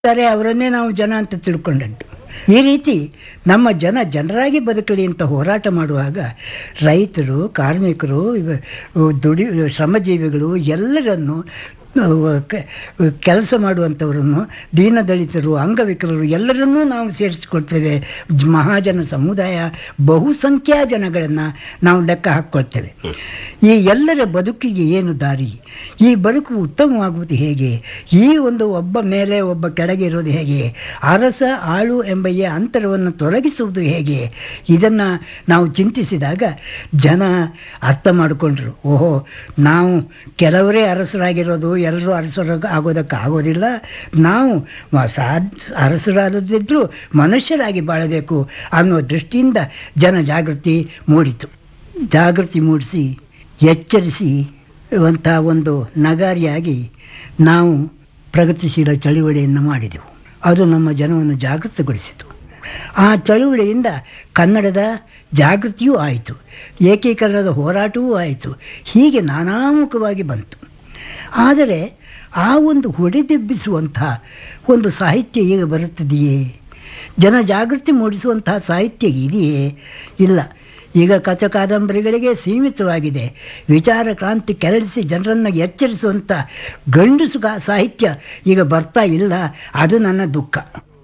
ಇದ್ದಾರೆ ಅವರನ್ನೇ ನಾವು ಜನ ಅಂತ ತಿಳ್ಕೊಂಡದ್ದು ಈ ರೀತಿ ನಮ್ಮ ಜನ ಜನರಾಗಿ ಬದುಕಲಿ ಅಂತ ಹೋರಾಟ ಮಾಡುವಾಗ ರೈತರು ಕಾರ್ಮಿಕರು ಇವ ದುಡಿ ಶ್ರಮಜೀವಿಗಳು ಎಲ್ಲರನ್ನು ಕೆಲಸ ಮಾಡುವಂಥವರನ್ನು ದೀನದಲಿತರು ಅಂಗವಿಕಲರು ಎಲ್ಲರನ್ನೂ ನಾವು ಸೇರಿಸಿಕೊಳ್ತೇವೆ ಜ್- ಮಹಾಜನ ಸಮುದಾಯ ಬಹುಸಂಖ್ಯಾ ಜನಗಳನ್ನು ನಾವು ಲೆಕ್ಕ ಹಾಕ್ಕೊಳ್ತೇವೆ ಈ ಎಲ್ಲರ ಬದುಕಿಗೆ ಏನು ದಾರಿ ಈ ಬದುಕು ಉತ್ತಮವಾಗುವುದು ಹೇಗೆ ಈ ಒಂದು ಒಬ್ಬ ಮೇಲೆ ಒಬ್ಬ ಕೆಳಗೆ ಇರೋದು ಹೇಗೆ ಅರಸ ಆಳು ಎಂಬ ಈ ಅಂತರವನ್ನು ತೊಲಗಿಸುವುದು ಹೇಗೆ ಇದನ್ನು ನಾವು ಚಿಂತಿಸಿದಾಗ ಜನ ಅರ್ಥ ಮಾಡಿಕೊಂಡ್ರು ಓಹೋ ನಾವು ಕೆಲವರೇ ಅರಸರಾಗಿರೋದು ಎಲ್ಲರೂ ಅರಸರ ಆಗೋದಕ್ಕೆ ಆಗೋದಿಲ್ಲ ನಾವು ಮ- ಸಾ ಅರಸರಾಗದಿದ್ದರೂ ಮನುಷ್ಯರಾಗಿ ಬಾಳಬೇಕು ಅನ್ನೋ ದೃಷ್ಟಿಯಿಂದ ಜನ ಜಾಗೃತಿ ಮೂಡಿತು ಜಾಗೃತಿ ಮೂಡಿಸಿ ಎಚ್ಚರಿಸಿ ವಂಥ ಒಂದು ನಗಾರಿಯಾಗಿ ನಾವು ಪ್ರಗತಿಶೀಲ ಚಳುವಳಿಯನ್ನು ಮಾಡಿದೆವು ಅದು ನಮ್ಮ ಜನವನ್ನು ಜಾಗೃತಗೊಳಿಸಿತು ಆ ಚಳುವಳಿಯಿಂದ ಕನ್ನಡದ ಜಾಗೃತಿಯೂ ಆಯಿತು ಏಕೀಕರಣದ ಹೋರಾಟವೂ ಆಯಿತು ಹೀಗೆ ನಾನಾಮುಖವಾಗಿ ಬಂತು ಆದರೆ ಆ ಒಂದು ಹೊಡೆದೆಬ್ಬಿಸುವಂತಹ ಒಂದು ಸಾಹಿತ್ಯ ಈಗ ಬರುತ್ತದೆಯೇ ಜನ ಜಾಗೃತಿ ಮೂಡಿಸುವಂತಹ ಸಾಹಿತ್ಯ ಇದೆಯೇ ಇಲ್ಲ ಈಗ ಕಥೆ ಕಾದಂಬರಿಗಳಿಗೆ ಸೀಮಿತವಾಗಿದೆ ವಿಚಾರ ಕ್ರಾಂತಿ ಕೆರಳಿಸಿ ಜನರನ್ನು ಎಚ್ಚರಿಸುವಂಥ ಗಂಡಸು ಕಾ ಸಾಹಿತ್ಯ ಈಗ ಬರ್ತಾ ಇಲ್ಲ ಅದು ನನ್ನ ದುಃಖ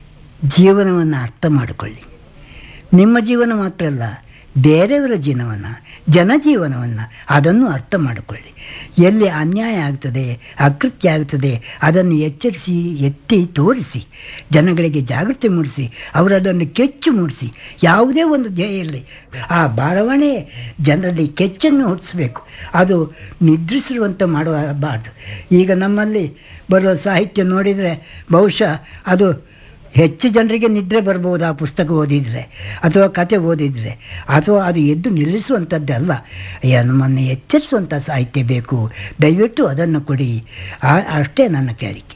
ಜೀವನವನ್ನು ಅರ್ಥ ಮಾಡಿಕೊಳ್ಳಿ ನಿಮ್ಮ ಜೀವನ ಮಾತ್ರ ಅಲ್ಲ ಬೇರೆಯವರ ಜೀವನವನ್ನು ಜನಜೀವನವನ್ನು ಅದನ್ನು ಅರ್ಥ ಮಾಡಿಕೊಳ್ಳಿ ಎಲ್ಲಿ ಅನ್ಯಾಯ ಆಗ್ತದೆ ಅಕೃತ್ಯ ಆಗ್ತದೆ ಅದನ್ನು ಎಚ್ಚರಿಸಿ ಎತ್ತಿ ತೋರಿಸಿ ಜನಗಳಿಗೆ ಜಾಗೃತಿ ಮೂಡಿಸಿ ಅವರದನ್ನು ಕೆಚ್ಚು ಮೂಡಿಸಿ ಯಾವುದೇ ಒಂದು ಧ್ಯೇಯ ಇರಲಿ ಆ ಬರವಣೆ ಜನರಲ್ಲಿ ಕೆಚ್ಚನ್ನು ಹುಟ್ಟಿಸ್ಬೇಕು ಅದು ನಿದ್ರಿಸಿರುವಂತೆ ಮಾಡಬಾರ್ದು ಈಗ ನಮ್ಮಲ್ಲಿ ಬರೋ ಸಾಹಿತ್ಯ ನೋಡಿದರೆ ಬಹುಶಃ ಅದು ಹೆಚ್ಚು ಜನರಿಗೆ ನಿದ್ರೆ ಬರ್ಬೋದು ಆ ಪುಸ್ತಕ ಓದಿದರೆ ಅಥವಾ ಕತೆ ಓದಿದರೆ ಅಥವಾ ಅದು ಎದ್ದು ನಿಲ್ಲಿಸುವಂಥದ್ದಲ್ಲ ಯ- ನಮ್ಮನ್ನು ಎಚ್ಚರಿಸುವಂಥ ಸಾಹಿತ್ಯ ಬೇಕು ದಯವಿಟ್ಟು ಅದನ್ನು ಕೊಡಿ ಆ- ಅಷ್ಟೇ ನನ್ನ ಕೇಳಿಕೆ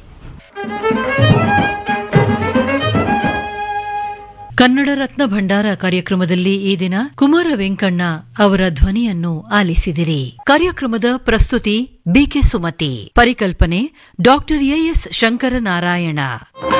ಕನ್ನಡ ರತ್ನ ಭಂಡಾರ ಕಾರ್ಯಕ್ರಮದಲ್ಲಿ ಈ ದಿನ ಕುಮಾರ ವೆಂಕಣ್ಣ ಅವರ ಧ್ವನಿಯನ್ನು ಆಲಿಸಿದಿರಿ ಕಾರ್ಯಕ್ರಮದ ಪ್ರಸ್ತುತಿ ಬಿಕೆ ಸುಮತಿ ಪರಿಕಲ್ಪನೆ ಡಾಕ್ಟರ್ ಎಎಸ್ ಶಂಕರನಾರಾಯಣ